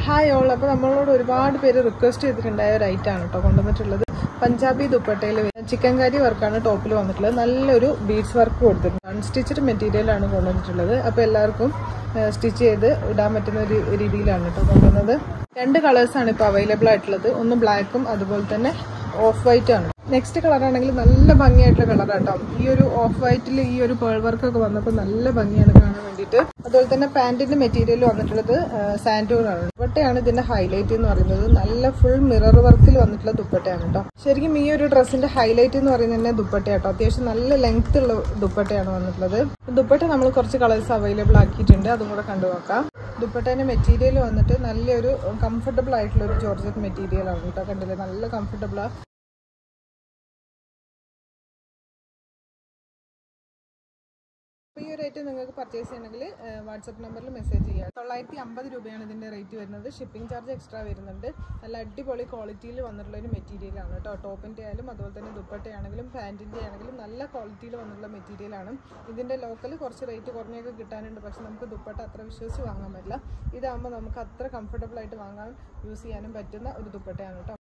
hi all അപ്പോൾ നമ്മളോട് ഒരുപാട് പേര് റിക്വസ്റ്റ് ചെയ്തിട്ടുണ്ടായ ഒരു ഐറ്റം ആണ് കേട്ടോ കൊണ്ടുവന്നിട്ടുള്ളത് പഞ്ചാബി ദുപ്പട്ടയിൽ ചിക്കൻ കറി വർക്കാണ് ടോപ്പിൽ വന്നിട്ടുള്ളത് നല്ലൊരു ബീഡ്സ് വർക്ക് കൊടുത്തിട്ടുണ്ട് അൺസ്റ്റിച്ചഡ് മെറ്റീരിയലാണ് കൊണ്ടുവന്നിട്ടുള്ളത് അപ്പോൾ എല്ലാവർക്കും സ്റ്റിച്ച് ചെയ്ത് ഇടാൻ പറ്റുന്ന ഒരു രീതിയിലാണ് കേട്ടോ കൊണ്ടുവന്നത് രണ്ട് കളേഴ്സാണ് ഇപ്പോൾ അവൈലബിൾ ആയിട്ടുള്ളത് ഒന്ന് ബ്ലാക്കും അതുപോലെ തന്നെ ഓഫ് വൈറ്റ് ആണ് നെക്സ്റ്റ് കളർ ആണെങ്കിൽ നല്ല ഭംഗിയായിട്ടുള്ള കളർ കേട്ടോ ഈ ഒരു ഓഫ് വൈറ്റിൽ ഈ ഒരു പേൾ വർക്ക് ഒക്കെ വന്നപ്പോൾ നല്ല ഭംഗിയാണ് കാണാൻ വേണ്ടിയിട്ട് അതുപോലെ തന്നെ പാന്റിന്റെ മെറ്റീരിയൽ വന്നിട്ടുള്ളത് സാൻഡൂൺ ആണ് ദുപ്പട്ടയാണ് ഇതിന്റെ ഹൈലൈറ്റ് എന്ന് പറയുന്നത് നല്ല ഫുൾ മിറർ വർക്കിൽ വന്നിട്ടുള്ള ദുപ്പട്ടയാണ് കേട്ടോ ശരിക്കും ഈ ഒരു ഡ്രസ്സിന്റെ ഹൈലൈറ്റ് എന്ന് പറയുന്നത് തന്നെ ദുപ്പട്ട കേട്ടോ അത്യാവശ്യം നല്ല ലെങ്ത് ഉള്ള ദുപ്പട്ടയാണ് വന്നിട്ടുള്ളത് ദുപ്പട്ട നമ്മൾ കുറച്ച് കളേഴ്സ് അവൈലബിൾ ആക്കിയിട്ടുണ്ട് അതും കൂടെ കണ്ടു നോക്കാം ദുപ്പട്ടേന്റെ മെറ്റീരിയൽ വന്നിട്ട് നല്ലൊരു കംഫർട്ടബിൾ ആയിട്ടുള്ള ഒരു ജോർജറ്റ് മെറ്റീരിയൽ ആണ് കേട്ടോ കണ്ടില്ലേ നല്ല കംഫർട്ടബിൾ ആ അപ്പോൾ ഈ ഒരു റേറ്റ് നിങ്ങൾക്ക് പർച്ചേസ് ചെയ്യണമെങ്കിൽ വാട്സപ്പ് നമ്പറിൽ മെസ്സേജ് ചെയ്യുക തൊള്ളായിരത്തി അമ്പത് രൂപയാണ് ഇതിൻ്റെ റേറ്റ് വരുന്നത് ഷിപ്പിംഗ് ചാർജ് എക്സ്ട്രാ വരുന്നുണ്ട് നല്ല അടിപൊളി ക്വാളിറ്റിയിൽ വന്നിട്ടുള്ള ഒരു മെറ്റീരിയലാണ് കേട്ടോ ടോപ്പിൻ്റെ ആയാലും അതുപോലെ തന്നെ ദുപ്പട്ടയാണെങ്കിലും പാൻറ്റിൻ്റെ ആണെങ്കിലും നല്ല ക്വാളിറ്റിയിൽ വന്നിട്ടുള്ള മെറ്റീരിയലാണ് ഇതിൻ്റെ ലോക്കൽ കുറച്ച് റേറ്റ് കുറഞ്ഞൊക്കെ കിട്ടാനുണ്ട് പക്ഷെ നമുക്ക് ദുപ്പട്ട അത്ര വിശ്വസിച്ച് വാങ്ങാൻ പറ്റില്ല ഇതാകുമ്പോൾ നമുക്ക് അത്ര കംഫർട്ടബിൾ ആയിട്ട് വാങ്ങാൻ യൂസ് ചെയ്യാനും പറ്റുന്ന ഒരു ദുപ്പട്ടയാണ് കേട്ടോ